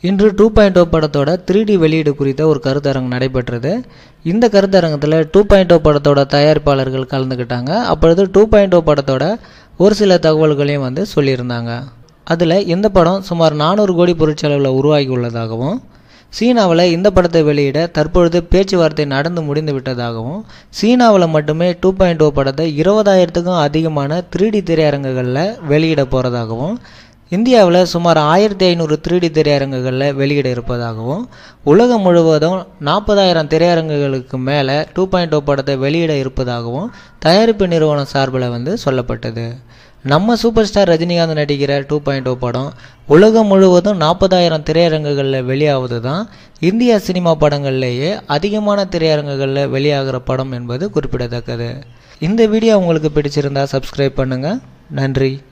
இன்று two point ஓ படத்தோட three D வெளியீடு குறித்த ஒரு கருத்தரங்கு நடைபெற்றது இந்த கருத்தரங்கத்தில் டூ பாயிண்ட் ஓ படத்தோட தயாரிப்பாளர்கள் கலந்துக்கிட்டாங்க அப்பொழுது டூ பாயிண்ட் ஓ படத்தோட ஒரு சில தகவல்களையும் வந்து சொல்லியிருந்தாங்க அதில் இந்த படம் சுமார் நானூறு கோடி பொருட்செலவில் உருவாகி உள்ளதாகவும் சீனாவில் இந்த படத்தை வெளியிட தற்பொழுது பேச்சுவார்த்தை நடந்து முடிந்து விட்டதாகவும் சீனாவில் மட்டுமே டூ பாயிண்ட் ஓ படத்தை இருபதாயிரத்துக்கும் அதிகமான த்ரீ டி திரையரங்குகளில் வெளியிட போகிறதாகவும் இந்தியாவில் சுமார் ஆயிரத்தி ஐநூறு த்ரீ டி திரையரங்குகளில் வெளியிட இருப்பதாகவும் உலகம் முழுவதும் நாற்பதாயிரம் திரையரங்குகளுக்கு மேலே டூ பாயிண்ட் ஓ படத்தை வெளியிட இருப்பதாகவும் தயாரிப்பு நிறுவனம் சார்பில் வந்து சொல்லப்பட்டது நம்ம சூப்பர் ஸ்டார் ரஜினிகாந்த் நடிக்கிற டூ பாயிண்ட் ஓ படம் உலகம் முழுவதும் நாற்பதாயிரம் திரையரங்குகளில் வெளியாவது தான் இந்தியா சினிமா படங்கள்லேயே அதிகமான திரையரங்குகளில் வெளியாகிற படம் என்பது குறிப்பிடத்தக்கது இந்த வீடியோ உங்களுக்கு பிடிச்சிருந்தா சப்ஸ்கிரைப் பண்ணுங்கள் நன்றி